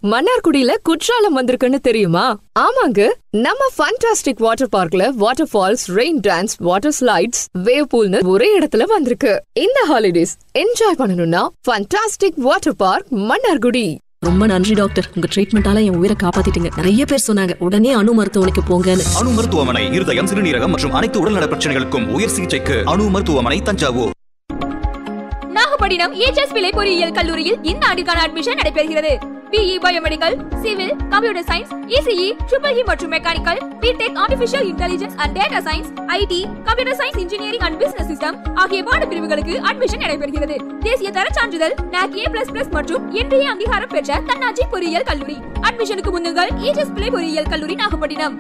மன்னார்குடியில குற்றாலம் வந்திருக்குன்னு தெரியுமா ஆமாங்க நம்ம ஃபண்டாஸ்டிக் வாட்டர் பார்க்ல water falls rain dance water slides wave பூல்னு ஒரே இடத்துல வந்திருக்கு இந்த ஹாலிடேஸ் என்ஜாய் பண்ணணும்னா ஃபண்டாஸ்டிக் வாட்டர் பார்க் மன்னார்குடி ரொம்ப நன்றி டாக்டர் உங்க ட்ரீட்மெண்டால என் உயிரை காப்பாத்திட்டீங்க நிறைய பேர் சொன்னாங்க உடனே அணு மருத்துவமனைக்கு போங்கன்னு அணு மருத்துவமனை இருதயம் சிறுநீரகம் மற்றும் அனைத்து உடல்நல பிரச்சனைகளுக்கும் உயர் சிகிச்சைக்கு அணு மருத்துவமனை தஞ்சாவூர் நாகப்பட்டினம் EHS விலை பொறியியல் கல்லூரியில் இந்த ஆண்டிற்கான அட்மிஷன் நடைபெறுகிறது BE biomedical civil computer science ECE triple E மற்றும் mechanical BTech artificial intelligence and data science IT computer science engineering and business system ஆகிய பாட பிரிவுகளுக்கு அட்மிஷன் நடைபெறுகிறது தேசிய தர சான்றிதழ் NAC A++ மற்றும் இன்றைய அங்கீகாரம் பெற்ற தன்னாட்சி பொறியியல் கல்லூரி அட்மிஷனுக்கு முன்னுங்கள் EHS விலை பொறியியல் கல்லூரி நாகப்பட்டினம்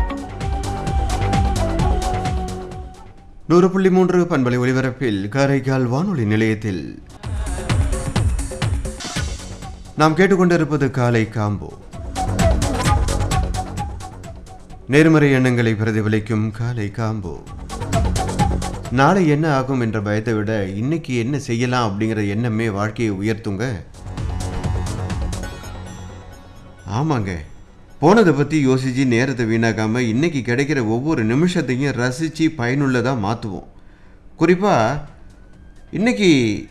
நூறு புள்ளி மூன்று பண்பலை ஒலிபரப்பில் காரைக்கால் வானொலி நிலையத்தில் நாம் கேட்டுக்கொண்டிருப்பது காலை காம்போ நேர்மறை எண்ணங்களை பிரதிபலிக்கும் காலை காம்போ நாளை என்ன ஆகும் என்ற பயத்தை விட இன்னைக்கு என்ன செய்யலாம் அப்படிங்கிற எண்ணமே வாழ்க்கையை உயர்த்துங்க ஆமாங்க போனதை பற்றி யோசித்து நேரத்தை வீணாக்காம இன்னைக்கு கிடைக்கிற ஒவ்வொரு நிமிஷத்தையும் ரசித்து பயனுள்ளதாக மாற்றுவோம் குறிப்பாக இன்னைக்கு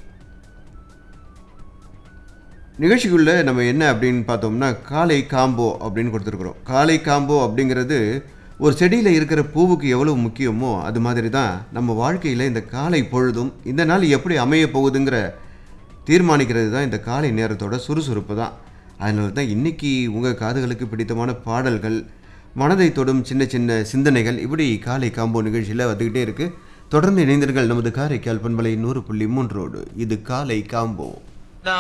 நிகழ்ச்சிக்குள்ளே நம்ம என்ன அப்படின்னு பார்த்தோம்னா காலை காம்போ அப்படின்னு கொடுத்துருக்குறோம் காலை காம்போ அப்படிங்கிறது ஒரு செடியில் இருக்கிற பூவுக்கு எவ்வளோ முக்கியமோ அது மாதிரி தான் நம்ம வாழ்க்கையில் இந்த காலை பொழுதும் இந்த நாள் எப்படி அமைய போகுதுங்கிற தீர்மானிக்கிறது தான் இந்த காலை நேரத்தோட சுறுசுறுப்பு தான் அதனால தான் இன்றைக்கி உங்கள் காதுகளுக்கு பிடித்தமான பாடல்கள் மனதை தொடும் சின்ன சின்ன சிந்தனைகள் இப்படி காலை காம்போ நிகழ்ச்சியில் வந்துக்கிட்டே இருக்குது தொடர்ந்து இணைந்தீர்கள் நமது காரைக்கால் பண்பலை நூறு புள்ளி மூன்றோடு இது காலை காம்போ